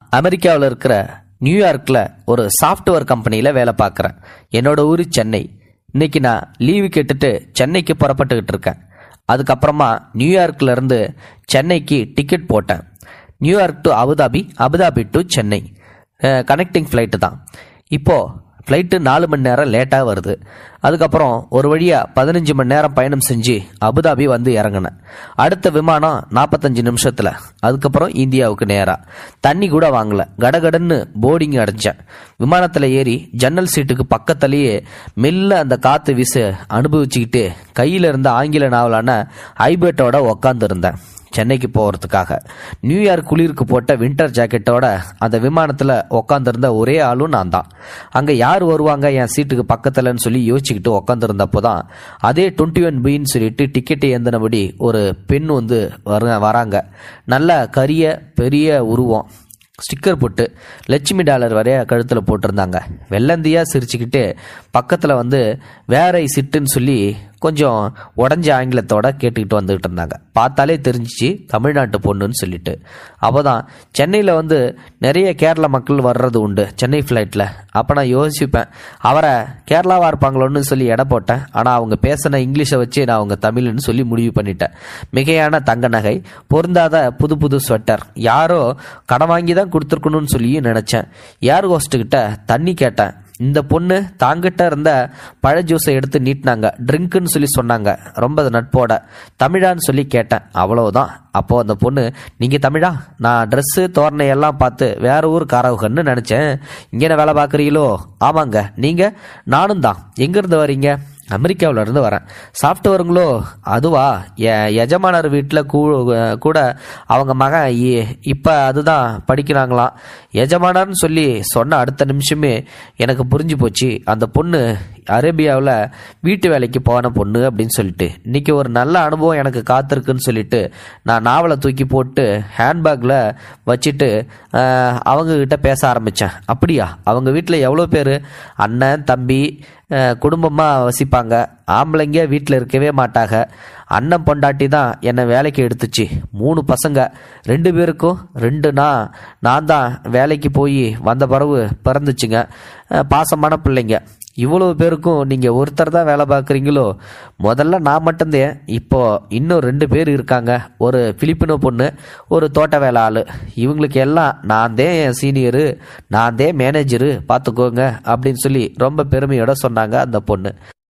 அமெரிக்காவில் இருக்கிற நியூயார்க்கில் ஒரு சாஃப்ட்வேர் கம்பெனியில் வேலை பார்க்குறேன் என்னோட ஊர் சென்னை இன்னைக்கு நான் லீவு கேட்டுட்டு சென்னைக்கு புறப்பட்டுக்கிட்டு இருக்கேன் அதுக்கப்புறமா நியூயார்க்ல இருந்து சென்னைக்கு டிக்கெட் போட்டேன் New York to Abu Dhabi Abu Dhabi to Chennai connecting flight தான் இப்போது ஃப்ளைட்டு நாலு மணி நேரம் லேட்டாக வருது அதுக்கப்புறம் ஒரு வழியாக பதினஞ்சு மணி நேரம் பயணம் செஞ்சு அபுதாபி வந்து இறங்கினேன் அடுத்த விமானம் நாற்பத்தஞ்சு நிமிஷத்தில் அதுக்கப்புறம் இந்தியாவுக்கு நேராக தண்ணி கூட வாங்கல கடகடன்னு போர்டிங் அடைஞ்சேன் விமானத்தில் ஏறி ஜன்னல் சீட்டுக்கு பக்கத்துலேயே மெல்ல அந்த காற்று வீச அனுபவிச்சுக்கிட்டு கையில் இருந்த ஆங்கில நாவலான ஐபேட்டோட உக்காந்துருந்தேன் சென்னைக்கு போகிறதுக்காக நியூயார்க் குளிருக்கு போட்ட வின்டர் ஜாக்கெட்டோட அந்த விமானத்தில் உக்காந்துருந்த ஒரே ஆளும் நான் தான் அங்கே யார் வருவாங்க என் சீட்டுக்கு பக்கத்துலன்னு சொல்லி யோசிச்சுக்கிட்டு உக்காந்துருந்தப்போ தான் அதே டுவெண்ட்டி ஒன் பின்னு சொல்லிட்டு டிக்கெட்டை ஏந்தினபடி ஒரு பெண் வந்து வர வராங்க நல்ல கரிய பெரிய உருவம் ஸ்டிக்கர் போட்டு லட்சுமி டாலர் வரைய கழுத்தில் போட்டிருந்தாங்க வெள்ளந்தியாக சிரிச்சுக்கிட்டு பக்கத்தில் வந்து வேற சிட்டுன்னு சொல்லி கொஞ்சம் உடஞ்ச ஆங்கிலத்தோட கேட்டுக்கிட்டு வந்துக்கிட்டு இருந்தாங்க பார்த்தாலே தெரிஞ்சிச்சு தமிழ்நாட்டு பொண்ணுன்னு சொல்லிட்டு அப்போ தான் சென்னையில் வந்து நிறைய கேரள மக்கள் வர்றது உண்டு சென்னை ஃப்ளைட்டில் அப்போ நான் யோசிப்பேன் அவரை கேரளாவாக இருப்பாங்களோன்னு சொல்லி எடை போட்டேன் ஆனால் அவங்க பேசின இங்கிலீஷை வச்சு நான் அவங்க தமிழ்னு சொல்லி முடிவு பண்ணிட்டேன் மிகையான தங்க நகை பொருந்தாத புது புது ஸ்வெட்டர் யாரோ கடன் வாங்கி தான் கொடுத்துருக்கணும்னு சொல்லியும் நினச்சேன் ஏர் ஹோஸ்ட்டுக்கிட்ட தண்ணி கேட்டேன் இந்த பொண்ணு தாங்கிட்ட இருந்த பழ ஜூஸை எடுத்து நீட்டினாங்க ட்ரிங்க்குன்னு சொல்லி சொன்னாங்க ரொம்ப நட்போட தமிழான்னு சொல்லி கேட்டேன் அவ்வளவுதான் அப்போது அந்த பொண்ணு நீங்கள் தமிழா நான் ட்ரெஸ்ஸு தோரணை எல்லாம் பார்த்து வேற ஊர் காரவுகன்னு நினச்சேன் இங்கே வேலை பார்க்குறீங்களோ ஆமாங்க நீங்கள் நானும் தான் எங்கேருந்து வரீங்க அமெரிக்காவில் இருந்து வரேன் சாஃப்ட்வேருங்களோ அதுவா என் எஜமானர் வீட்டில் கூ கூட அவங்க மகன் இப்போ அதுதான் படிக்கிறாங்களாம் எஜமானர்னு சொல்லி சொன்ன அடுத்த நிமிஷமே எனக்கு புரிஞ்சு போச்சு அந்த பொண்ணு அரேபியாவில் வீட்டு வேலைக்கு போன பொண்ணு அப்படின்னு சொல்லிட்டு இன்னைக்கு ஒரு நல்ல அனுபவம் எனக்கு காத்திருக்குன்னு சொல்லிட்டு நான் நாவலை தூக்கி போட்டு ஹேண்ட்பேக்கில் வச்சுட்டு ஆஹ், அவங்க கிட்ட பேச ஆரம்பித்தேன் அப்படியா அவங்க வீட்டில் எவ்வளோ பேர் அண்ணன் தம்பி குடும்பமாக வசிப்பாங்க ஆம்பளைங்க வீட்டில் இருக்கவே மாட்டாங்க அண்ணன் பொண்டாட்டி தான் என்னை வேலைக்கு எடுத்துச்சு மூணு பசங்க ரெண்டு பேருக்கும் ரெண்டு நான் நான் தான் வேலைக்கு போய் வந்த பிறகு பிறந்துச்சுங்க அஹ், பாசமான பிள்ளைங்க இவ்வளவு பேருக்கும் நீங்கள் ஒருத்தர் தான் வேலை பார்க்குறீங்களோ முதல்ல நான் மட்டும்தான் இப்போ இன்னும் ரெண்டு பேர் இருக்காங்க ஒரு பிலிப்பினோ பொண்ணு ஒரு தோட்ட வேலை ஆள் இவங்களுக்கு எல்லாம் நான் தான் என் சீனியரு நான் தான் மேனேஜரு பார்த்துக்கோங்க அப்படின்னு சொல்லி ரொம்ப பெருமையோட சொன்னாங்க அந்த பொண்ணு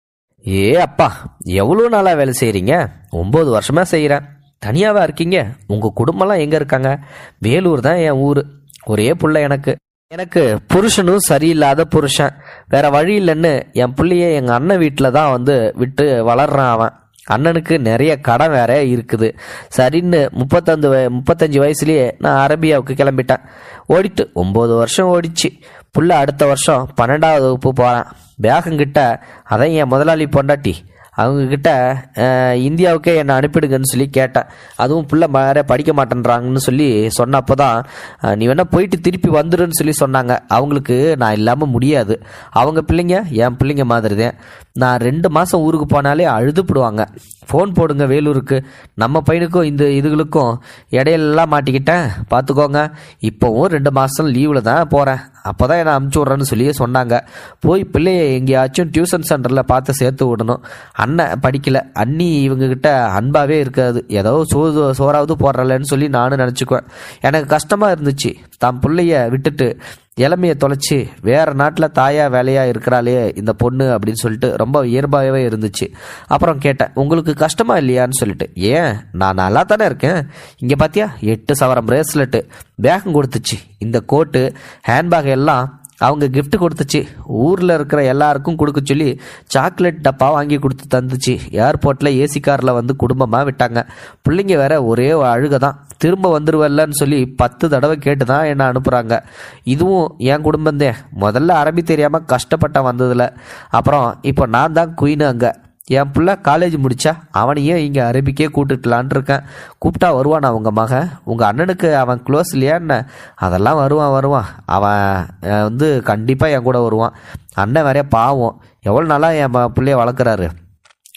ஏ அப்பா எவ்வளோ நாளாக வேலை செய்கிறீங்க ஒம்பது வருஷமாக செய்கிறேன் தனியாவா இருக்கீங்க உங்கள் குடும்பம்லாம் எங்கே இருக்காங்க வேலூர் தான் என் ஊர் ஒரே புள்ள எனக்கு எனக்கு புருஷனும் சரியில்லாத புருஷன் வேற வழி இல்லைன்னு என் பிள்ளைய எங்கள் அண்ணன் வீட்டில் தான் வந்து விட்டு வளர்றான் அவன் அண்ணனுக்கு நிறைய கடன் வேற இருக்குது சரின்னு முப்பத்தஞ்சு வய முப்பத்தஞ்சு வயசுலயே நான் அரேபியாவுக்கு கிளம்பிட்டேன் ஓடிட்டு ஒம்பது வருஷம் ஓடிச்சு புள்ள அடுத்த வருஷம் பன்னெண்டாவது வகுப்பு போகிறான் பேகங்கிட்ட அதான் என் முதலாளி பொண்டாட்டி அவங்கக்கிட்ட இந்தியாவுக்கே என்னை அனுப்பிடுங்கன்னு சொல்லி கேட்டேன் அதுவும் பிள்ளை வேற படிக்க மாட்டேன்றாங்கன்னு சொல்லி சொன்னப்போ தான் நீ வேணா போயிட்டு திருப்பி வந்துடுன்னு சொல்லி சொன்னாங்க அவங்களுக்கு நான் இல்லாமல் முடியாது அவங்க பிள்ளைங்க என் பிள்ளைங்க மாதிரி தான் நான் ரெண்டு மாதம் ஊருக்கு போனாலே அழுதுப்படுவாங்க ஃபோன் போடுங்க வேலூருக்கு நம்ம பையனுக்கும் இந்த இதுகளுக்கும் இடையிலலாம் மாட்டிக்கிட்டேன் பார்த்துக்கோங்க இப்போவும் ரெண்டு மாதம் லீவில் தான் போகிறேன் அப்போ தான் என்னை அமுச்சு விட்றேன்னு சொல்லி சொன்னாங்க போய் பிள்ளைய எங்கேயாச்சும் டியூஷன் சென்டரில் பார்த்து சேர்த்து விடணும் அண்ணன் படிக்கல அண்ணி இவங்ககிட்ட அன்பாகவே இருக்காது ஏதோ சோ சோறாவது போடுறலன்னு சொல்லி நானும் நினச்சிக்குவேன் எனக்கு கஷ்டமாக இருந்துச்சு தான் பிள்ளைய விட்டுட்டு இளமையை தொலைச்சி வேற நாட்டில் தாயா வேலையா இருக்கிறாளே இந்த பொண்ணு அப்படின்னு சொல்லிட்டு ரொம்ப இயல்பாகவே இருந்துச்சு அப்புறம் கேட்டேன் உங்களுக்கு கஷ்டமா இல்லையான்னு சொல்லிட்டு ஏன் நான் நல்லா தானே இருக்கேன் இங்கே பார்த்தியா எட்டு சவரம் பிரேஸ்லெட்டு பேகம் கொடுத்துச்சு இந்த கோட்டு ஹேண்ட்பேக் எல்லாம் அவங்க gift கொடுத்துச்சு ஊரில் இருக்கிற எல்லாருக்கும் கொடுக்க சொல்லி சாக்லேட் டப்பா வாங்கி கொடுத்து தந்துச்சு ஏர்போர்ட்டில் ஏசி காரில் வந்து குடும்பமாக விட்டாங்க பிள்ளைங்க வேற ஒரே அழுக தான் திரும்ப வந்துருவல்லன்னு சொல்லி பத்து தடவை கேட்டு தான் என்னை அனுப்புகிறாங்க இதுவும் என் குடும்பம்தான் முதல்ல அரபி தெரியாமல் கஷ்டப்பட்டேன் வந்ததில் அப்புறம் இப்போ நான் தான் குயின் அங்கே என் பிள்ளை காலேஜ் முடிச்சா அவனையே இங்கே அரபிக்கே கூட்டுக்கலான் இருக்கேன் கூப்பிட்டா வருவானா உங்கள் மகன் உங்கள் அண்ணனுக்கு அவன் க்ளோஸ் இல்லையா என்ன அதெல்லாம் வருவான் வருவான் அவன் அஹ், வந்து கண்டிப்பாக என் கூட வருவான் அண்ணன் வேற பாவம் எவ்வளோ நாளாக என் ம- பிள்ளைய வளர்க்குறாரு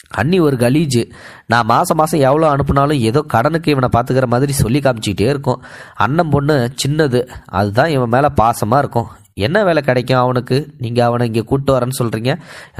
அண்ணி ஒரு கலீஜு நான் மாதம் மாதம் எவ்வளோ அனுப்புனாலும் ஏதோ கடனுக்கு இவனை பார்த்துக்கிற மாதிரி சொல்லி காமிச்சிக்கிட்டே இருக்கும் அண்ணன் பொண்ணு சின்னது அதுதான் இவன் மேலே பாசமாக இருக்கும் என்ன வேலை கிடைக்கும் அவனுக்கு நீங்கள் அவனை இங்கே கூப்பிட்டு வரேன்னு சொல்கிறீங்க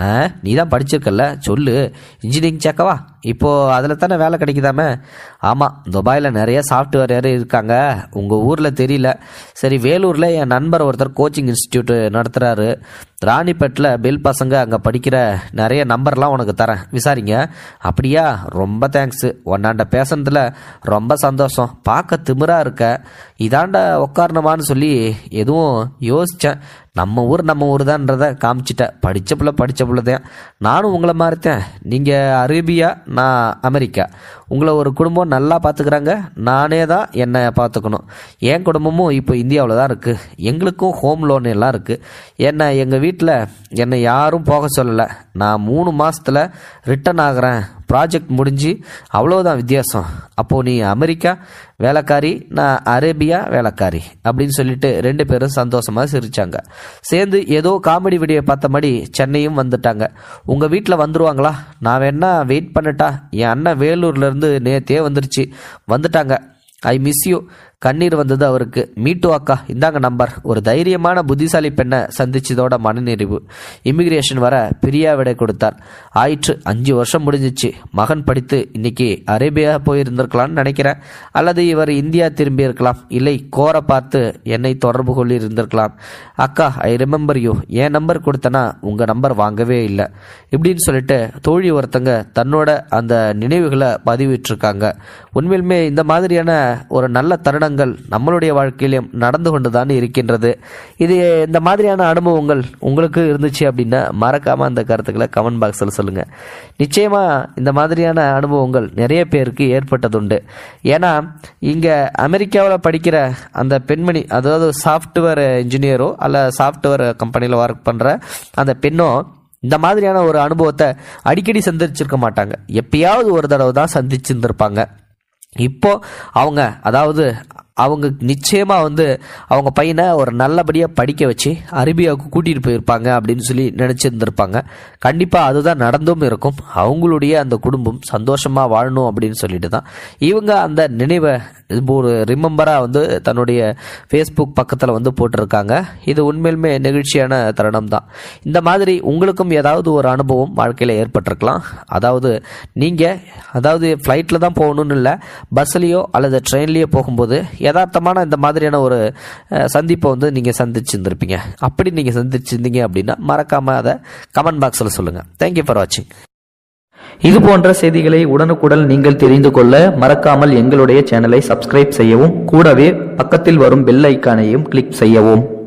நீ தான் படிச்சிருக்கல்ல சொல்லு இன்ஜினியரிங் சேர்க்கவா இப்போது அதில் தானே வேலை கிடைக்குதாமே ஆமாம் துபாயில் நிறைய சாஃப்ட்வேர் யாரும் இருக்காங்க உங்கள் ஊரில் தெரியல சரி வேலூரில் என் நண்பர் ஒருத்தர் கோச்சிங் இன்ஸ்டியூட் நடத்துகிறாரு ராணிப்பேட்டில் பெல் பசங்க அங்கே படிக்கிற நிறைய நம்பர்லாம் உனக்கு தரேன் விசாரிங்க அப்படியா ரொம்ப தேங்க்ஸு ஒன்னாண்ட பேசுனதுல ரொம்ப சந்தோஷம் பார்க்க திமிரா இருக்க இதாண்ட உட்காரணுமான்னு சொல்லி எதுவும் யோசித்தேன் நம்ம ஊர் நம்ம ஊர் தான்றத காமிச்சிட்டேன் படித்த பிள்ளை படித்த பிள்ளை தான் நானும் உங்களை மாதிரித்தேன் நீங்கள் அரேபியா நான் அமெரிக்கா உங்களை ஒரு குடும்பம் நல்லா பார்த்துக்கிறாங்க நானே தான் என்னை பார்த்துக்கணும் என் குடும்பமும் இப்போ இந்தியாவில் தான் இருக்குது எங்களுக்கும் ஹோம் லோன் எல்லாம் இருக்குது என்னை எங்கள் வீட்டில் என்னை யாரும் போக சொல்லலை நான் மூணு மாதத்தில் ரிட்டர்ன் ஆகிறேன் ப்ராஜெக்ட் முடிஞ்சு அவ்வளோதான் வித்தியாசம் அப்போது நீ அமெரிக்கா வேலைக்காரி நான் அரேபியா வேலைக்காரி அப்படின்னு சொல்லிட்டு ரெண்டு பேரும் சந்தோஷமாக சிரிச்சாங்க சேர்ந்து ஏதோ காமெடி வீடியோ பார்த்த மாதிரி சென்னையும் வந்துட்டாங்க உங்கள் வீட்டில் வந்துருவாங்களா நான் வேணா வெயிட் பண்ணட்டா என் அண்ணன் வேலூர்லேருந்து நேத்தே வந்துருச்சு வந்துட்டாங்க ஐ மிஸ் யூ கண்ணீர் வந்தது அவருக்கு மீட்டு அக்கா இந்தாங்க நம்பர் ஒரு தைரியமான புத்திசாலி பெண்ணை சந்திச்சதோட மனநிறைவு இமிகிரேஷன் வர பிரியா விடை கொடுத்தார் ஆயிற்று அஞ்சு வருஷம் முடிஞ்சிச்சு மகன் படித்து இன்னைக்கு அரேபியா போயிருந்திருக்கலாம்னு நினைக்கிறேன் அல்லது இவர் இந்தியா திரும்பி இருக்கலாம் இல்லை கோர பார்த்து என்னை தொடர்பு கொள்ளி இருந்திருக்கலாம் அக்கா ஐ ரிமெம்பர் யூ என் நம்பர் கொடுத்தனா உங்க நம்பர் வாங்கவே இல்லை இப்படின்னு சொல்லிட்டு தோழி ஒருத்தங்க தன்னோட அந்த நினைவுகளை பதிவிட்டிருக்காங்க உண்மையிலுமே இந்த மாதிரியான ஒரு நல்ல தருணங்கள் நம்மளுடைய வாழ்க்கையிலும் நடந்து கொண்டுதான் இருக்கின்றது இது இந்த மாதிரியான அனுபவங்கள் உங்களுக்கு இருந்துச்சு அப்படின்னா மறக்காம அந்த கருத்துக்களை கமெண்ட் பாக்ஸில் சொல்லுங்க நிச்சயமா இந்த மாதிரியான அனுபவங்கள் நிறைய பேருக்கு ஏற்பட்டதுண்டு ஏன்னா இங்க அமெரிக்காவில் படிக்கிற அந்த பெண்மணி அதாவது சாஃப்ட்வேர் இன்ஜினியரோ அல்ல சாஃப்ட்வேர் கம்பெனியில் ஒர்க் பண்ற அந்த பெண்ணோ இந்த மாதிரியான ஒரு அனுபவத்தை அடிக்கடி சந்திச்சிருக்க மாட்டாங்க எப்பயாவது ஒரு தடவை தான் சந்திச்சிருந்திருப்பாங்க இப்போ அவங்க அதாவது அவங்க நிச்சயமா வந்து அவங்க பையனை ஒரு நல்லபடியாக படிக்க வச்சு அரேபியாவுக்கு கூட்டிகிட்டு போயிருப்பாங்க அப்படின்னு சொல்லி நினச்சிருந்துருப்பாங்க கண்டிப்பாக அதுதான் நடந்தும் இருக்கும் அவங்களுடைய அந்த குடும்பம் சந்தோஷமாக வாழணும் அப்படின்னு சொல்லிட்டு தான் இவங்க அந்த நினைவை இது ஒரு ரிமெம்பராக வந்து தன்னுடைய ஃபேஸ்புக் பக்கத்தில் வந்து போட்டிருக்காங்க இது உண்மையிலுமே நெகிழ்ச்சியான தருணம் தான் இந்த மாதிரி உங்களுக்கும் ஏதாவது ஒரு அனுபவம் வாழ்க்கையில் ஏற்பட்டிருக்கலாம் அதாவது நீங்கள் அதாவது ஃப்ளைட்டில் தான் போகணும்னு இல்லை பஸ்லேயோ அல்லது ட்ரெயின்லேயோ போகும்போது யதார்த்தமான இந்த மாதிரியான ஒரு அஹ், சந்திப்பை வந்து நீங்கள் சந்திச்சிருந்திருப்பீங்க அப்படி நீங்கள் சந்திச்சிருந்தீங்க அப்படின்னா மறக்காமல் அதை கமெண்ட் பாக்ஸில் சொல்லுங்கள் தேங்க்யூ ஃபார் வாட்சிங் இது போன்ற செய்திகளை உடனுக்குடன் நீங்கள் தெரிந்து கொள்ள மறக்காமல் எங்களுடைய சேனலை சப்ஸ்கிரைப் செய்யவும் கூடவே பக்கத்தில் வரும் பெல் ஐக்கானையும் கிளிக் செய்யவும்